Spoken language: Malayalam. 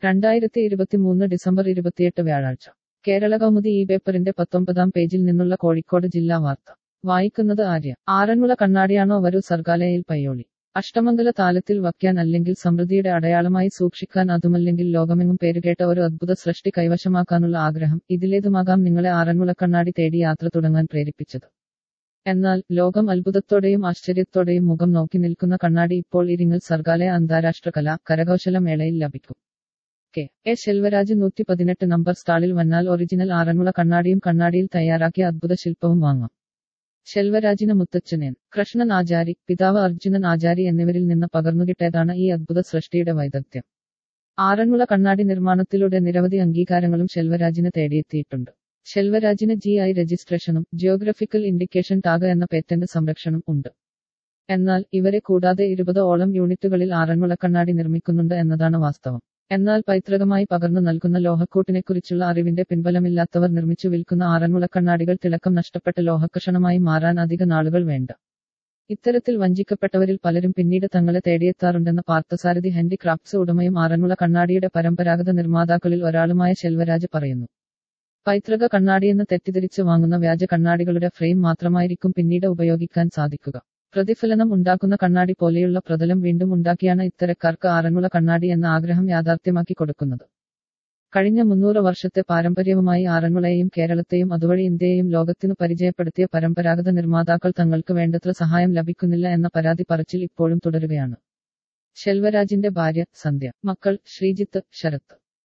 രണ്ടായിരത്തി ഇരുപത്തിമൂന്ന് ഡിസംബർ ഇരുപത്തിയെട്ട് വ്യാഴാഴ്ച കേരള കൗമുദി ഈ പേപ്പറിന്റെ പത്തൊമ്പതാം പേജിൽ നിന്നുള്ള കോഴിക്കോട് ജില്ലാ വാർത്ത വായിക്കുന്നത് ആര്യ ആറന്മുള കണ്ണാടിയാണോ വരൂ സർഗാലയയിൽ പയ്യോളി അഷ്ടമംഗല താലത്തിൽ വയ്ക്കാൻ അല്ലെങ്കിൽ സമൃദ്ധിയുടെ അടയാളമായി സൂക്ഷിക്കാൻ അതുമല്ലെങ്കിൽ ലോകമെങ്ങും പേരുകേട്ട ഒരു അദ്ഭുത സൃഷ്ടി കൈവശമാക്കാനുള്ള ആഗ്രഹം ഇതിലേതുമാകാം നിങ്ങളെ ആറന്മുള കണ്ണാടി തേടി യാത്ര തുടങ്ങാൻ പ്രേരിപ്പിച്ചത് എന്നാൽ ലോകം അത്ഭുതത്തോടെയും ആശ്ചര്യത്തോടെയും മുഖം നോക്കി നിൽക്കുന്ന കണ്ണാടി ഇപ്പോൾ ഇരിങ്ങൽ സർഗാലയ അന്താരാഷ്ട്ര കലാ കരകൗശല മേളയിൽ ലഭിക്കും കെ എ ശെൽവരാജ് നൂറ്റി പതിനെട്ട് നമ്പർ സ്റ്റാളിൽ വന്നാൽ ഒറിജിനൽ ആറന്മുള കണ്ണാടിയും കണ്ണാടിയിൽ തയ്യാറാക്കിയ അദ്ഭുത ശില്പവും വാങ്ങാം ശെൽവരാജിന് മുത്തച്ഛനേൻ കൃഷ്ണൻ ആചാരി പിതാവ് അർജുനൻ ആചാരി എന്നിവരിൽ നിന്ന് പകർന്നുകിട്ടേതാണ് ഈ അദ്ഭുത സൃഷ്ടിയുടെ വൈദഗ്ധ്യം ആറന്മുള കണ്ണാടി നിർമ്മാണത്തിലൂടെ നിരവധി അംഗീകാരങ്ങളും ശെൽവരാജിന് തേടിയെത്തിയിട്ടുണ്ട് ശെൽവരാജിന് ജി ഐ രജിസ്ട്രേഷനും ജിയോഗ്രഫിക്കൽ ഇൻഡിക്കേഷൻ ടാഗ് എന്ന പേറ്റന്റ് സംരക്ഷണം ഉണ്ട് എന്നാൽ ഇവരെ കൂടാതെ ഇരുപത് ഓളം യൂണിറ്റുകളിൽ ആറന്മുള കണ്ണാടി നിർമ്മിക്കുന്നുണ്ട് എന്നതാണ് വാസ്തവം എന്നാൽ പൈതൃകമായി പകർന്നു നൽകുന്ന ലോഹക്കൂട്ടിനെക്കുറിച്ചുള്ള അറിവിന്റെ പിൻബലമില്ലാത്തവർ നിർമ്മിച്ചു വിൽക്കുന്ന ആറന്മുള കണ്ണാടികൾ തിളക്കം നഷ്ടപ്പെട്ട ലോഹക്കഷണമായി മാറാൻ അധിക നാളുകൾ വേണ്ട ഇത്തരത്തിൽ വഞ്ചിക്കപ്പെട്ടവരിൽ പലരും പിന്നീട് തങ്ങളെ തേടിയെത്താറുണ്ടെന്ന് പാർത്ഥസാരഥി ഹാൻഡിക്രാഫ്റ്റ്സ് ഉടമയും ആറന്മുള കണ്ണാടിയുടെ പരമ്പരാഗത നിർമ്മാതാക്കളിൽ ഒരാളുമായ ശെൽവരാജ് പറയുന്നു പൈതൃക കണ്ണാടിയെന്ന് തെറ്റിദ്ധരിച്ച് വാങ്ങുന്ന വ്യാജ കണ്ണാടികളുടെ ഫ്രെയിം മാത്രമായിരിക്കും പിന്നീട് ഉപയോഗിക്കാൻ സാധിക്കുക പ്രതിഫലനം ഉണ്ടാക്കുന്ന കണ്ണാടി പോലെയുള്ള പ്രതലം വീണ്ടും ഉണ്ടാക്കിയാണ് ഇത്തരക്കാർക്ക് ആറന്മുള കണ്ണാടി എന്ന ആഗ്രഹം യാഥാർത്ഥ്യമാക്കി കൊടുക്കുന്നത് കഴിഞ്ഞ മുന്നൂറ് വർഷത്തെ പാരമ്പര്യവുമായി ആറന്മുളയെയും കേരളത്തെയും അതുവഴി ഇന്ത്യയെയും ലോകത്തിനു പരിചയപ്പെടുത്തിയ പരമ്പരാഗത നിർമ്മാതാക്കൾ തങ്ങൾക്ക് വേണ്ടത്ര സഹായം ലഭിക്കുന്നില്ല എന്ന പരാതി പറച്ചിൽ ഇപ്പോഴും തുടരുകയാണ് ശെൽവരാജിന്റെ ഭാര്യ സന്ധ്യ മക്കൾ ശ്രീജിത്ത് ശരത്ത്